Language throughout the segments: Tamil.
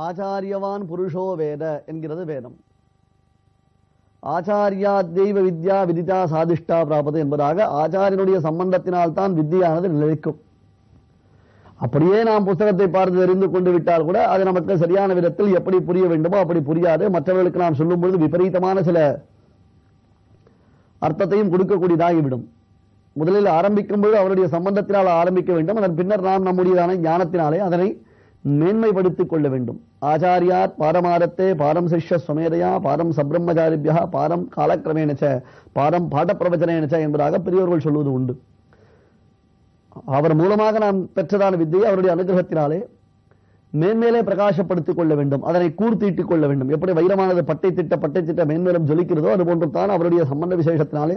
ஆச்சாரியவான் புருஷோ வேத என்கிறது வேதம் ஆச்சாரியா தெய்வ வித்யா விதிதா சாதிஷ்டா பிராபது என்பதாக ஆச்சாரியனுடைய சம்பந்தத்தினால் தான் வித்தியானது நிலைக்கும் அப்படியே நாம் புஸ்தகத்தை பார்த்து தெரிந்து கொண்டு விட்டால் கூட அது நமக்கு சரியான விதத்தில் எப்படி புரிய வேண்டுமோ அப்படி புரியாது மற்றவர்களுக்கு நாம் சொல்லும் பொழுது விபரீதமான சில அர்த்தத்தையும் கொடுக்கக்கூடியதாகிவிடும் முதலில் ஆரம்பிக்கும் பொழுது அவருடைய சம்பந்தத்தினால் ஆரம்பிக்க வேண்டும் அதன் பின்னர் நாம் நம்முடையதான ஞானத்தினாலே அதனை மேன்மைப்படுத்திக் கொள்ள வேண்டும் ஆச்சாரியாத் பாரமாரத்தே பாரம் சிஷ்ய சுமேதையா பாரம் சப்ரம்மச்சாரிபியா பாரம் காலக்கிரமேணச்ச பாரம் பாடப்பிரவச்சனேனச்ச என்பதாக பெரியோர்கள் சொல்வது உண்டு அவர் மூலமாக நாம் பெற்றதான வித்தையை அவருடைய அனுகிரகத்தினாலே மேன்மேலே பிரகாசப்படுத்திக் கொள்ள வேண்டும் அதனை கூர்த்தீட்டிக் கொள்ள வேண்டும் எப்படி வைரமானது பட்டை திட்ட பட்டை திட்ட மேன்மேலும் ஜொலிக்கிறதோ அதுபோன்று தான் அவருடைய சம்பந்த விசேஷத்தினாலே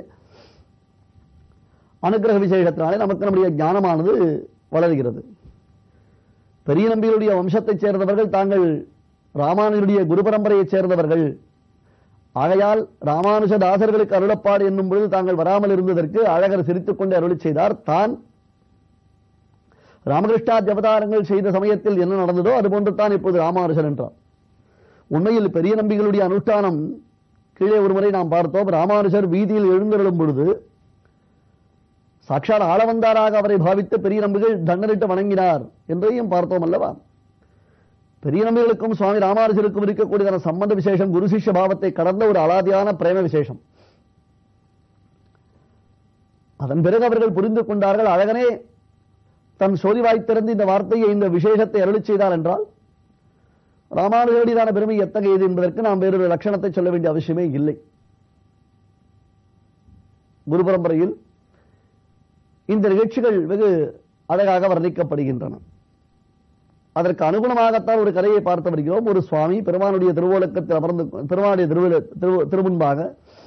அனுகிரக விசேஷத்தினாலே நமக்கு நம்முடைய ஞானமானது வளர்கிறது பெரிய நம்பியுடைய வம்சத்தைச் சேர்ந்தவர்கள் தாங்கள் ராமானுஜருடைய குரு பரம்பரையைச் சேர்ந்தவர்கள் ஆகையால் ராமானுஜ தாசர்களுக்கு அருளப்பாடு என்னும் பொழுது தாங்கள் வராமல் இருந்ததற்கு அழகர் சிரித்துக் கொண்டு அருளிச் செய்தார் தான் ராமகிருஷ்ணாதி அவதாரங்கள் செய்த சமயத்தில் என்ன நடந்ததோ அதுபோன்று தான் இப்போது ராமானுஜன் என்றார் உண்மையில் பெரிய நம்பிகளுடைய அனுஷ்டானம் கீழே ஒருமுறை நாம் பார்த்தோம் ராமானுஜர் வீதியில் எழுந்தருளும் பொழுது சாட்சாத் ஆளவந்தாராக அவரை பாவித்து பெரிய நம்பிகள் தண்டனிட்டு வணங்கினார் என்றையும் பார்த்தோம் அல்லவா பெரிய நம்பிகளுக்கும் சுவாமி ராமானுஜருக்கும் இருக்கக்கூடியதான சம்பந்த விசேஷம் குரு சிஷ்ய பாவத்தை கடந்த ஒரு அலாதியான பிரேம விசேஷம் அதன் பிறகு அவர்கள் புரிந்து கொண்டார்கள் அழகனே தன் சோதி வாய்த்திறந்து இந்த வார்த்தையை இந்த விசேஷத்தை அருளிச் செய்தார் என்றால் ராமானுஜருடையதான பெருமை எத்தகையது என்பதற்கு நாம் வேறொரு லட்சணத்தை சொல்ல வேண்டிய அவசியமே இல்லை குரு பரம்பரையில் இந்த நிகழ்ச்சிகள் வெகு அழகாக வர்ணிக்கப்படுகின்றன அதற்கு அனுகுணமாகத்தான் ஒரு கதையை பார்த்து வருகிறோம் ஒரு சுவாமி பெருமானுடைய திருவோலக்கத்தில் அமர்ந்து பெருமானுடைய திருவிழ திரு- திருமுன்பாக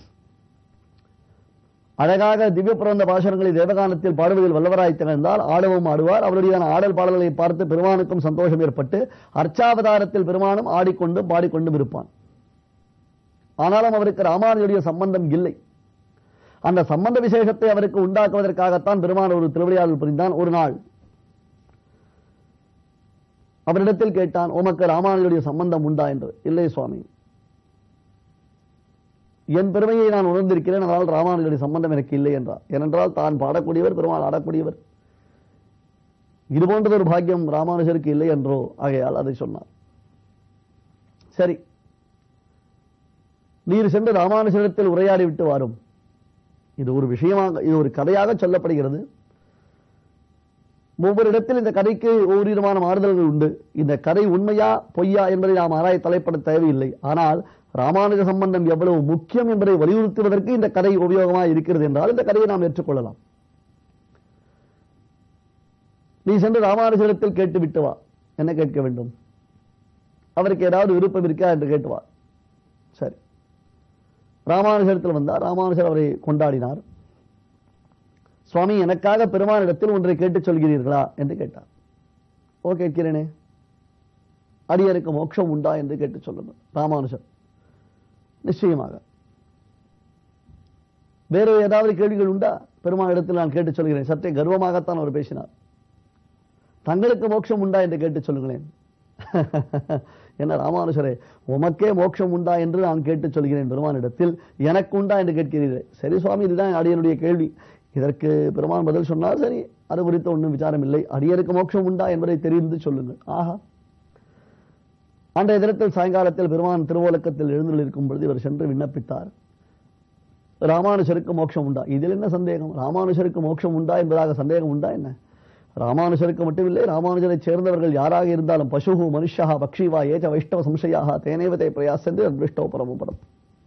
அழகாக திவ்ய பிரபந்த பாசனங்களை தேவகானத்தில் பாடுவதில் வல்லவராய் திகழ்ந்தால் ஆடவும் ஆடுவார் அவருடைய ஆடல் பாடல்களை பார்த்து பெருமானுக்கும் சந்தோஷம் ஏற்பட்டு அர்ச்சாவதாரத்தில் பெருமானும் ஆடிக்கொண்டும் பாடிக்கொண்டும் இருப்பான் ஆனாலும் அவருக்கு ராமானுஜருடைய சம்பந்தம் இல்லை அந்த சம்பந்த விசேஷத்தை அவருக்கு உண்டாக்குவதற்காகத்தான் பெருமான் ஒரு திருவிளையாடல் புரிந்தான் ஒரு நாள் அவரிடத்தில் கேட்டான் உமக்கு ராமானுஜருடைய சம்பந்தம் உண்டா என்று இல்லை சுவாமி என் பெருமையை நான் உணர்ந்திருக்கிறேன் அதனால் ராமானுஜருடைய சம்பந்தம் எனக்கு இல்லை என்றார் ஏனென்றால் தான் பாடக்கூடியவர் பெருமாள் ஆடக்கூடியவர் இது போன்றது ஒரு பாக்கியம் ராமானுஜருக்கு இல்லை என்றோ ஆகையால் அதை சொன்னார் சரி நீர் சென்று ராமானுஜரிடத்தில் உரையாடி விட்டு வாரும் இது ஒரு விஷயமாக இது ஒரு கதையாக சொல்லப்படுகிறது ஒவ்வொரு இடத்தில் இந்த கதைக்கு ஒவ்வொரு விதமான மாறுதல்கள் உண்டு இந்த கதை உண்மையா பொய்யா என்பதை நாம் ஆராய தலைப்பட தேவையில்லை ஆனால் ராமானுஜ சம்பந்தம் எவ்வளவு முக்கியம் என்பதை வலியுறுத்துவதற்கு இந்த கதை உபயோகமாக இருக்கிறது என்றால் இந்த கதையை நாம் ஏற்றுக்கொள்ளலாம் நீ சென்று ராமானுஜரிடத்தில் கேட்டு விட்டு வா என்ன கேட்க வேண்டும் அவருக்கு ஏதாவது விருப்பம் இருக்கா என்று கேட்டு வா சரி ராமானுஜரத்தில் வந்தார் ராமானுஜர் அவரை கொண்டாடினார் சுவாமி எனக்காக பெருமானிடத்தில் ஒன்றை கேட்டுச் சொல்கிறீர்களா என்று கேட்டார் ஓ கேட்கிறேனே அடியருக்கு மோட்சம் உண்டா என்று கேட்டுச் சொல்லுங்கள் ராமானுஜர் நிச்சயமாக வேறு ஏதாவது கேள்விகள் உண்டா பெருமானிடத்தில் நான் கேட்டுச் சொல்கிறேன் சற்றே கர்வமாகத்தான் அவர் பேசினார் தங்களுக்கு மோட்சம் உண்டா என்று கேட்டுச் சொல்லுங்களேன் என்ன ராமானுஜரே உமக்கே மோட்சம் உண்டா என்று நான் கேட்டுச் சொல்கிறேன் பெருமானிடத்தில் எனக்கு உண்டா என்று கேட்கிறீர்கள் சரி சுவாமி இதுதான் அடியனுடைய கேள்வி இதற்கு பெருமான் பதில் சொன்னால் சரி அது குறித்து ஒன்றும் விசாரம் இல்லை அடியருக்கு மோட்சம் உண்டா என்பதை தெரிந்து சொல்லுங்கள் ஆஹா அன்றைய தினத்தில் சாயங்காலத்தில் பெருமான் திருவோலக்கத்தில் எழுந்திருக்கும் பொழுது இவர் சென்று விண்ணப்பித்தார் ராமானுஜருக்கு மோட்சம் உண்டா இதில் என்ன சந்தேகம் ராமானுஜருக்கு மோட்சம் உண்டா என்பதாக சந்தேகம் உண்டா என்ன ராமானுஜருக்கு மட்டுமில்லை ராமானுஜரைச் சேர்ந்தவர்கள் யாராக இருந்தாலும் பசுகு மனுஷா பக்ஷிவா ஏச்ச வைஷ்ணவ சம்சயாக தேனேவதை பிரயாசென்று அத்விஷ்டோ பரம பரம்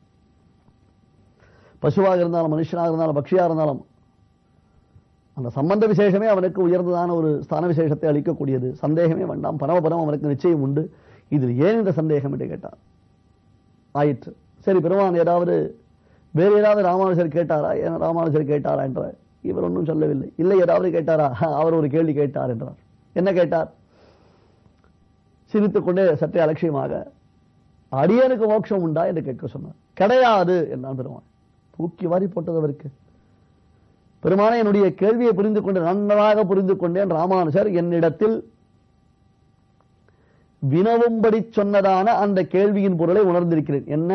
பசுவாக இருந்தாலும் மனுஷனாக இருந்தாலும் பக்ஷியாக இருந்தாலும் அந்த சம்பந்த விசேஷமே அவனுக்கு உயர்ந்ததான ஒரு ஸ்தான விசேஷத்தை அளிக்கக்கூடியது சந்தேகமே வேண்டாம் பரமபரம் அவனுக்கு நிச்சயம் உண்டு இதில் ஏன் இந்த சந்தேகம் என்று கேட்டார் ஆயிற்று சரி பெருமான் ஏதாவது வேறு ஏதாவது ராமானுஜர் கேட்டாரா ஏன் ராமானுஜர் கேட்டாரா என்ற இவர் ஒன்றும் சொல்லவில்லை இல்லை ஏதாவது கேட்டாரா அவர் ஒரு கேள்வி கேட்டார் என்றார் என்ன கேட்டார் சிரித்துக் கொண்டே சற்றே அலட்சியமாக அடியனுக்கு மோட்சம் உண்டா என்று கேட்க சொன்னார் கிடையாது என்றான் பெருமான் தூக்கி வாரி போட்டது அவருக்கு பெருமானே என்னுடைய கேள்வியை புரிந்து கொண்டு நன்றாக புரிந்து கொண்டேன் ராமானுஜர் என்னிடத்தில் வினவும்படி சொன்னதான அந்த கேள்வியின் பொருளை உணர்ந்திருக்கிறேன் என்ன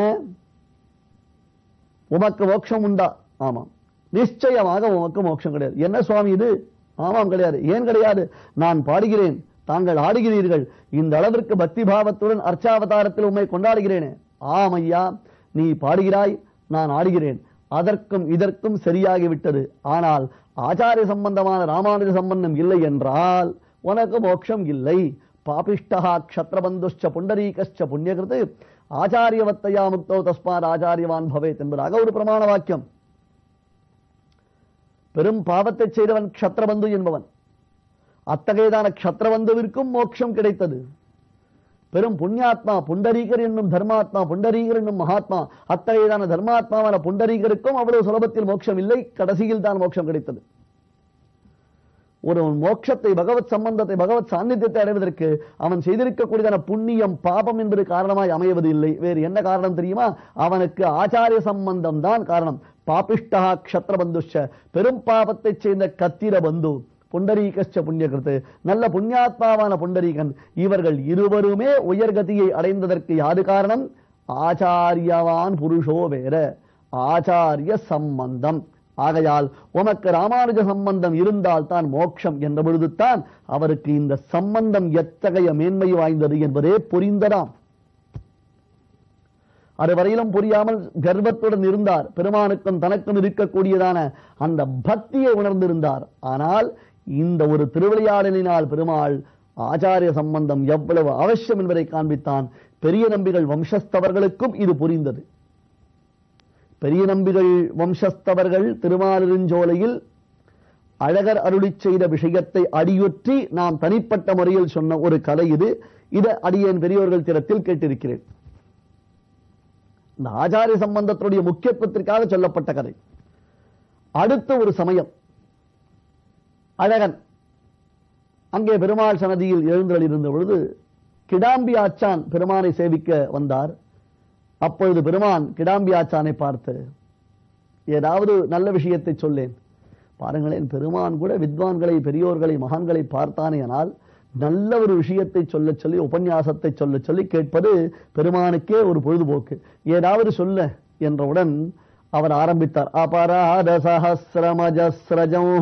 உமக்கு மோட்சம் உண்டா ஆமாம் நிச்சயமாக உமக்கு மோட்சம் கிடையாது என்ன சுவாமி இது ஆமாம் கிடையாது ஏன் கிடையாது நான் பாடுகிறேன் தாங்கள் ஆடுகிறீர்கள் இந்த அளவிற்கு பக்தி பாவத்துடன் அர்ச்சாவதாரத்தில் உண்மை கொண்டாடுகிறேனே ஆம் ஐயா நீ பாடுகிறாய் நான் ஆடுகிறேன் அதற்கும் இதற்கும் சரியாகிவிட்டது ஆனால் ஆச்சாரிய சம்பந்தமான ராமானுஜ சம்பந்தம் இல்லை என்றால் உனக்கு மோட்சம் இல்லை பாபிஷ்டா க்ஷத்ரபந்துஷ்ச புண்டரீகஷ்ச புண்ணியகிருத்து ஆச்சாரியவத்தையா முக்தோ தஸ்மாத் ஆச்சாரியவான் பவேத் என்பதாக ஒரு பிரமாண வாக்கியம் பெரும் பாவத்தை செய்தவன் க்ஷத்ரபந்து என்பவன் அத்தகையதான க்ஷத்ரபந்துவிற்கும் மோட்சம் கிடைத்தது பெரும் புண்ணியாத்மா புண்டரீகர் என்னும் தர்மாத்மா புண்டரீகர் என்னும் மகாத்மா அத்தகையதான தர்மாத்மாவான புண்டரீகருக்கும் அவ்வளவு சுலபத்தில் மோட்சம் இல்லை கடைசியில் தான் மோட்சம் கிடைத்தது ஒரு மோட்சத்தை பகவத் சம்பந்தத்தை பகவத் சாநித்தியத்தை அடைவதற்கு அவன் செய்திருக்கக்கூடியதான புண்ணியம் பாபம் என்பது காரணமாய் அமைவது இல்லை வேறு என்ன காரணம் தெரியுமா அவனுக்கு ஆச்சாரிய சம்பந்தம் தான் காரணம் பாபிஷ்டா க்ஷத்ரபந்துஷ பெரும் பாபத்தை சேர்ந்த கத்திர பந்து புண்டரீகச்ச புண்ணியகிருத்து நல்ல புண்ணியாத்மாவான புண்டரீகன் இவர்கள் இருவருமே உயர்கதியை அடைந்ததற்கு யாரு காரணம் ஆச்சாரியவான் புருஷோ வேற ஆச்சாரிய சம்பந்தம் ஆகையால் உமக்கு ராமானுஜ சம்பந்தம் இருந்தால் தான் மோட்சம் என்ற பொழுதுதான் அவருக்கு இந்த சம்பந்தம் எத்தகைய மேன்மை வாய்ந்தது என்பதே புரிந்ததாம் அதுவரையிலும் புரியாமல் கர்வத்துடன் இருந்தார் பெருமானுக்கும் தனக்கும் இருக்கக்கூடியதான அந்த பக்தியை உணர்ந்திருந்தார் ஆனால் இந்த ஒரு திருவிளையாடலினால் பெருமாள் ஆச்சாரிய சம்பந்தம் எவ்வளவு அவசியம் என்பதை காண்பித்தான் பெரிய நம்பிகள் வம்சஸ்தவர்களுக்கும் இது புரிந்தது பெரிய நம்பிகள் வம்சஸ்தவர்கள் திருமாலிருஞ்சோலையில் அழகர் அருளிச் செய்த விஷயத்தை அடியொற்றி நாம் தனிப்பட்ட முறையில் சொன்ன ஒரு கதை இது இதை அடியேன் பெரியோர்கள் திறத்தில் கேட்டிருக்கிறேன் இந்த ஆச்சாரிய சம்பந்தத்தினுடைய முக்கியத்துவத்திற்காக சொல்லப்பட்ட கதை அடுத்த ஒரு சமயம் அழகன் அங்கே பெருமாள் சன்னதியில் எழுந்தருள் இருந்த பொழுது கிடாம்பி ஆச்சான் பெருமானை சேவிக்க வந்தார் அப்பொழுது பெருமான் கிடாம்பி ஆச்சானை பார்த்து ஏதாவது நல்ல விஷயத்தை சொல்லேன் பாருங்களேன் பெருமான் கூட வித்வான்களை பெரியோர்களை மகான்களை பார்த்தானேயானால் நல்ல ஒரு விஷயத்தை சொல்ல சொல்லி உபன்யாசத்தை சொல்ல சொல்லி கேட்பது பெருமானுக்கே ஒரு பொழுதுபோக்கு ஏதாவது சொல்ல என்றவுடன் அவர் ஆரம்பித்தார் அபராத சஹசிரமஜஸ்ரஜம்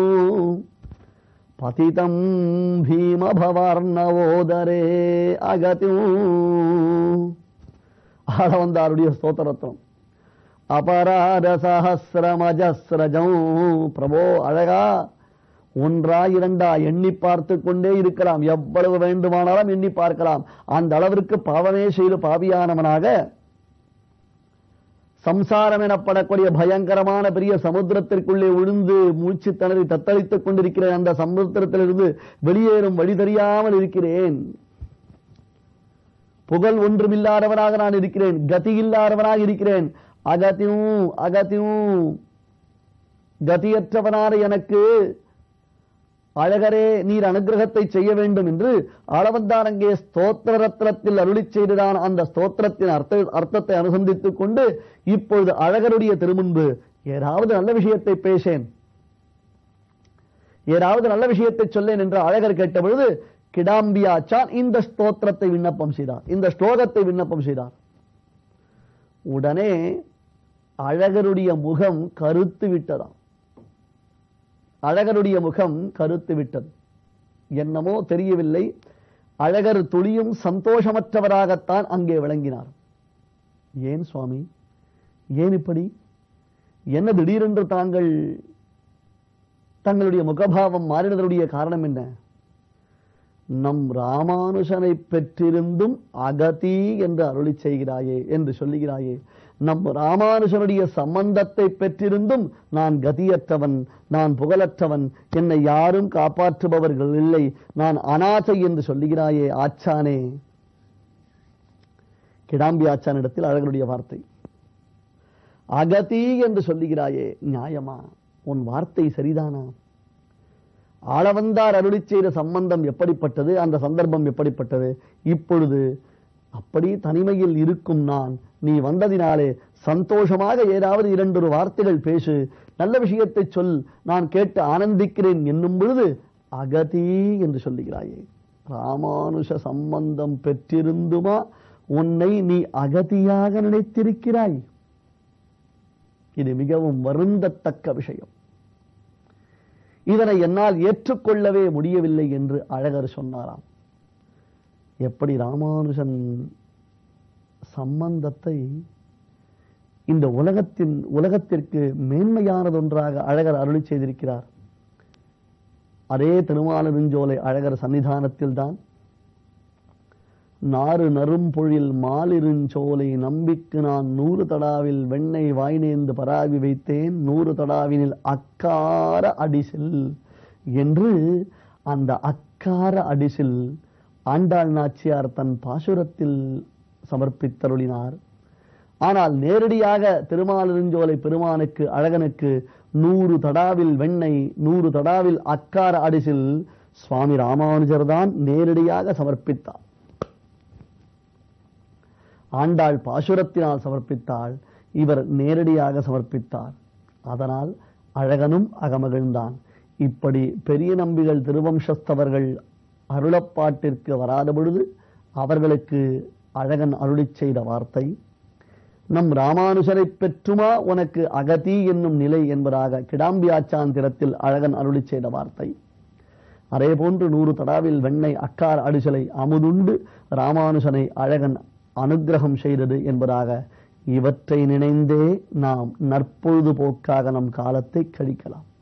பதிதம் பீம பவார்ணவோதரே அகதியும் ஆள வந்தாருடைய ஸ்தோத்திரத்தம் அபராத சஹசிரமஜஸ்ரஜம் பிரபோ அழகா ஒன்றா இரண்டா எண்ணி பார்த்து கொண்டே இருக்கலாம் எவ்வளவு வேண்டுமானாலும் எண்ணி பார்க்கலாம் அந்த அளவிற்கு பாவமே செய்து பாவியானவனாக சம்சாரம் எனப்படக்கூடிய பயங்கரமான பெரிய சமுத்திரத்திற்குள்ளே விழுந்து மூச்சு திணறி தத்தளித்துக் கொண்டிருக்கிறேன் அந்த சமுத்திரத்திலிருந்து வெளியேறும் வழி தெரியாமல் இருக்கிறேன் புகழ் ஒன்றுமில்லாதவனாக நான் இருக்கிறேன் கதி இல்லாதவனாக இருக்கிறேன் அகத்தியும் அகத்தியும் கதியற்றவனான எனக்கு அழகரே நீர் அனுகிரகத்தை செய்ய வேண்டும் என்று அளவந்தான் அங்கே ஸ்தோத்திர ரத்னத்தில் அருளிச் செய்ததான அந்த ஸ்தோத்திரத்தின் அர்த்த அர்த்தத்தை அனுசந்தித்துக் கொண்டு இப்பொழுது அழகருடைய திருமுன்பு ஏதாவது நல்ல விஷயத்தை பேசேன் ஏதாவது நல்ல விஷயத்தை சொல்லேன் என்று அழகர் கேட்ட பொழுது கிடாம்பியாச்சான் இந்த ஸ்தோத்திரத்தை விண்ணப்பம் செய்தார் இந்த ஸ்லோகத்தை விண்ணப்பம் செய்தார் உடனே அழகருடைய முகம் கருத்து விட்டதாம் அழகருடைய முகம் கருத்து விட்டது என்னமோ தெரியவில்லை அழகர் துளியும் சந்தோஷமற்றவராகத்தான் அங்கே விளங்கினார் ஏன் சுவாமி ஏன் இப்படி என்ன திடீரென்று தாங்கள் தங்களுடைய முகபாவம் மாறினதனுடைய காரணம் என்ன நம் ராமானுஷனை பெற்றிருந்தும் அகதி என்று அருளி செய்கிறாயே என்று சொல்லுகிறாயே நம் ராமானுஷனுடைய சம்பந்தத்தை பெற்றிருந்தும் நான் கதியற்றவன் நான் புகழற்றவன் என்னை யாரும் காப்பாற்றுபவர்கள் இல்லை நான் அனாதை என்று சொல்லுகிறாயே ஆச்சானே கிடாம்பி ஆச்சானிடத்தில் அழகருடைய வார்த்தை அகதி என்று சொல்லுகிறாயே நியாயமா உன் வார்த்தை சரிதானா ஆளவந்தார் அருளி செய்த சம்பந்தம் எப்படிப்பட்டது அந்த சந்தர்ப்பம் எப்படிப்பட்டது இப்பொழுது அப்படி தனிமையில் இருக்கும் நான் நீ வந்ததினாலே சந்தோஷமாக ஏதாவது இரண்டொரு வார்த்தைகள் பேசு நல்ல விஷயத்தை சொல் நான் கேட்டு ஆனந்திக்கிறேன் என்னும் பொழுது அகதி என்று சொல்லுகிறாயே ராமானுஷ சம்பந்தம் பெற்றிருந்துமா உன்னை நீ அகதியாக நினைத்திருக்கிறாய் இது மிகவும் வருந்தத்தக்க விஷயம் இதனை என்னால் ஏற்றுக்கொள்ளவே முடியவில்லை என்று அழகர் சொன்னாராம் எப்படி ராமானுஜன் சம்பந்தத்தை இந்த உலகத்தின் உலகத்திற்கு மேன்மையானதொன்றாக அழகர் அருளி செய்திருக்கிறார் அதே திருமாலிருஞ்சோலை அழகர் சன்னிதானத்தில் தான் நாறு நறும்பொழில் மாலிருஞ்சோலை நம்பிக்கு நான் நூறு தடாவில் வெண்ணெய் வாய்நேந்து பராவி வைத்தேன் நூறு தடாவினில் அக்கார அடிசில் என்று அந்த அக்கார அடிசில் ஆண்டாள் நாச்சியார் தன் பாசுரத்தில் சமர்ப்பித்தருளினார் ஆனால் நேரடியாக திருமாலிருஞ்சோலை பெருமானுக்கு அழகனுக்கு நூறு தடாவில் வெண்ணெய் நூறு தடாவில் அக்கார அடிசில் சுவாமி ராமானுஜர் தான் நேரடியாக சமர்ப்பித்தார் ஆண்டாள் பாசுரத்தினால் சமர்ப்பித்தாள் இவர் நேரடியாக சமர்ப்பித்தார் அதனால் அழகனும் அகமகிழ்ந்தான் இப்படி பெரிய நம்பிகள் திருவம்சஸ்தவர்கள் அருளப்பாட்டிற்கு வராத பொழுது அவர்களுக்கு அழகன் அருளிச் செய்த வார்த்தை நம் ராமானுஜரை பெற்றுமா உனக்கு அகதி என்னும் நிலை என்பதாக கிடாம்பியாச்சாந்திரத்தில் அழகன் அருளிச் செய்த வார்த்தை அதே போன்று நூறு தடாவில் வெண்ணெய் அக்கார் அடிசலை அமுதுண்டு ராமானுஜனை அழகன் அனுக்கிரகம் செய்தது என்பதாக இவற்றை நினைந்தே நாம் நற்பொழுதுபோக்காக நம் காலத்தை கழிக்கலாம்